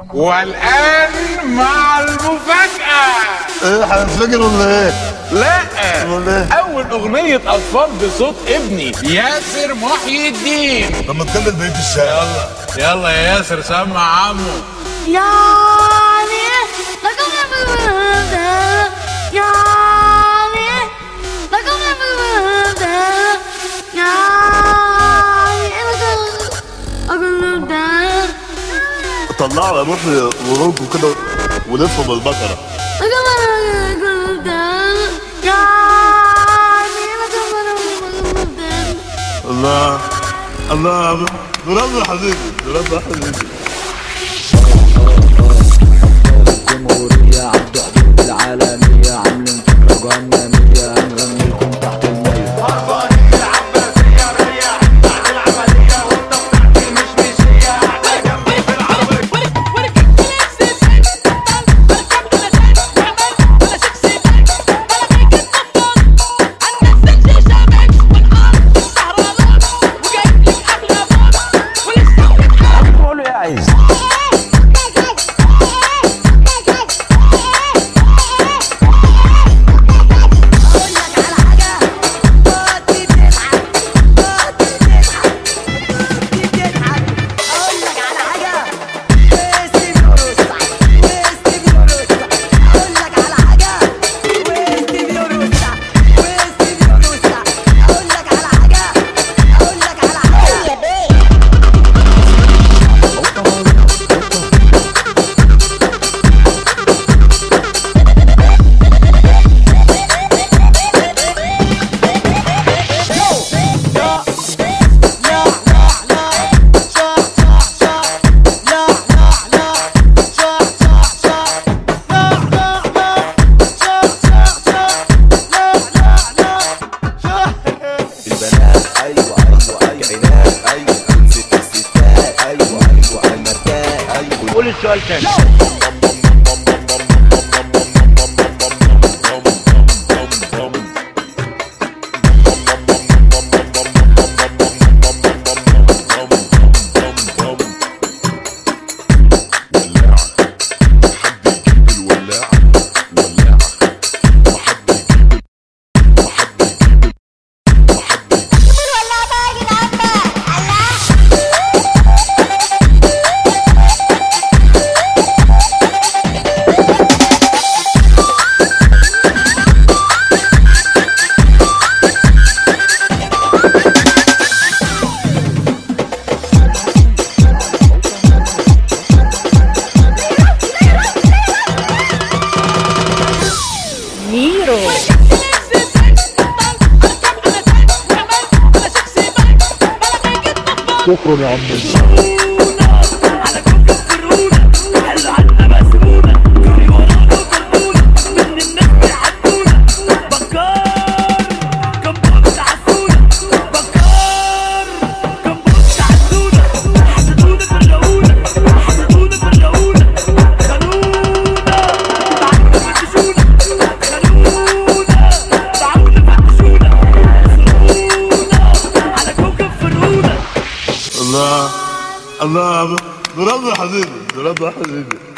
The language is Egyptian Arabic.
والآن مع المفاجأة ايه هنفجر ولا ايه؟ لا أمال إيه؟ أول أغنية أطفال بصوت ابني ياسر محي الدين طب ما تكمل بقيه الشارع يلا يلا يا ياسر سمع عمو يعني لكم المبدا يعني لكم المبدا يعني لكم المبدا طلعوا يا محي ورجوا كده ولفوا بالبقره لكم المبدا يعني لكم المبدا الله الله برافو يا حبيبي برافو يا حبيبي الجمهورية عبد حدود العالمية عاملين فكرة جهنمية هنغني لكم تحت المية البنات ايوه ايوه ايوه العناد ايوه ست الستات ايوه ايوه المردات ايوه قول السؤال تاني شكرا يا عم الله الله برافو يا حبيبي برافو يا حبيبي